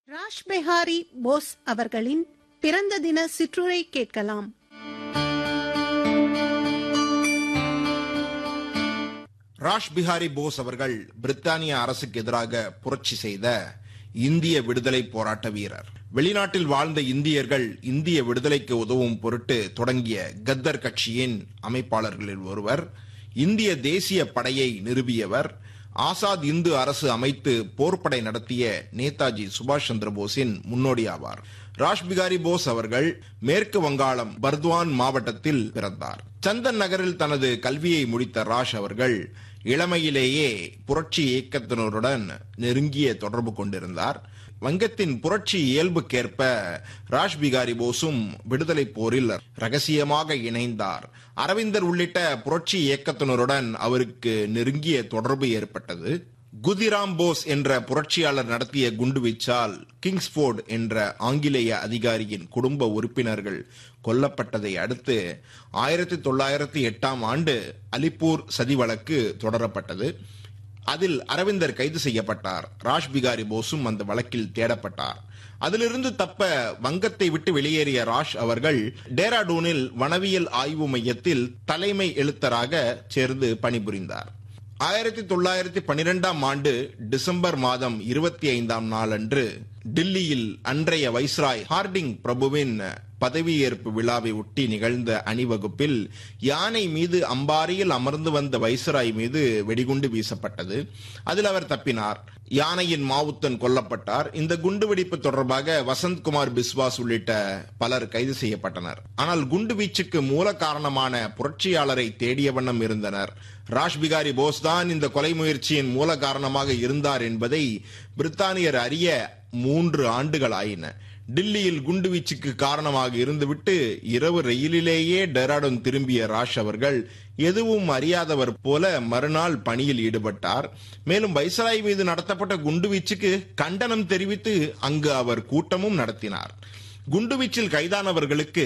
ராஷ் பெஹாரி போஸ் அவர்களின் பிறந்த தின சிற்றுரை கேட்கலாம் ராஷ் பிஹாரி போஸ் அவர்கள் பிரித்தானிய அரசுக்கு எதிராக புரட்சி செய்த இந்திய விடுதலை போராட்ட வீரர் வெளிநாட்டில் வாழ்ந்த இந்தியர்கள் இந்திய விடுதலைக்கு உதவும் பொருட்டு தொடங்கிய கத்தர் கட்சியின் அமைப்பாளர்களில் ஒருவர் இந்திய தேசிய படையை நிறுவியவர் ஆசாத் இந்து அரசு அமைத்து போர்ப்படை நடத்திய நேதாஜி சுபாஷ் சந்திர போஸின் முன்னோடி ஆவார் ராஷ் பிகாரி போஸ் அவர்கள் மேற்கு வங்காளம் பர்துவான் மாவட்டத்தில் பிறந்தார் சந்தன் நகரில் தனது கல்வியை முடித்த ராஷ் அவர்கள் இளமையிலேயே புரட்சி இயக்கத்தினருடன் நெருங்கிய தொடர்பு கொண்டிருந்தார் வங்கத்தின் புரட்சி இயல்புக்கேற்ப ராஷ் பிகாரி போஸும் விடுதலை போரில் ரகசியமாக இணைந்தார் அரவிந்தர் உள்ளிட்ட புரட்சி இயக்கத்தினருடன் அவருக்கு நெருங்கிய தொடர்பு ஏற்பட்டது குதிராம் போஸ் என்ற புரட்சியாளர் நடத்திய குண்டுவீச்சால் கிங்ஸ்போர்ட் என்ற ஆங்கிலேய அதிகாரியின் குடும்ப உறுப்பினர்கள் கொல்லப்பட்டதை அடுத்து ஆயிரத்தி தொள்ளாயிரத்தி எட்டாம் ஆண்டு அலிப்பூர் சதி வழக்கு தொடரப்பட்டது அதில் அரவிந்தர் கைது செய்யப்பட்டார் ராஷ் பிகாரி போஸும் அந்த வழக்கில் தேடப்பட்டார் அதிலிருந்து தப்ப வங்கத்தை விட்டு வெளியேறிய ராஷ் அவர்கள் டேராடூனில் வனவியல் ஆய்வு மையத்தில் தலைமை எழுத்தராக சேர்ந்து பணிபுரிந்தார் ஆயிரத்தி தொள்ளாயிரத்தி பனிரெண்டாம் ஆண்டு டிசம்பர் மாதம் இருபத்தி ஐந்தாம் நாளன்று டில்லியில் அன்றைய வைஸ்ராய் ஹார்டிங் பிரபுவின் பதவியேற்பு விழாவை ஒட்டி நிகழ்ந்த அணிவகுப்பில் யானை மீது அம்பாரியில் அமர்ந்து வந்த வைஸ்ராய் மீது வெடிகுண்டு வீசப்பட்டது அதில் அவர் தப்பினார் யானையின் மாவுத்தன் கொல்லப்பட்டார் இந்த குண்டுவெடிப்பு தொடர்பாக வசந்த்குமார் பிஸ்வாஸ் உள்ளிட்ட பலர் கைது செய்யப்பட்டனர் ஆனால் குண்டு வீச்சுக்கு மூல காரணமான புரட்சியாளரை தேடிய வண்ணம் இருந்தனர் ராஷ் பிகாரி போஸ் தான் இந்த கொலை முயற்சியின் மூல காரணமாக இருந்தார் என்பதை பிரித்தானியர் அறிய மூன்று ஆண்டுகள் ஆயின டில்லியில் குண்டுவீச்சுக்கு காரணமாக இருந்துவிட்டு இரவு ரயிலிலேயே டெராடூன் திரும்பிய ராஷ் அவர்கள் எதுவும் அறியாதவர் போல மறுநாள் பணியில் ஈடுபட்டார் மேலும் வைசராய் மீது நடத்தப்பட்ட குண்டுவீச்சுக்கு கண்டனம் தெரிவித்து அங்கு அவர் கூட்டமும் நடத்தினார் குண்டுவீச்சில் கைதானவர்களுக்கு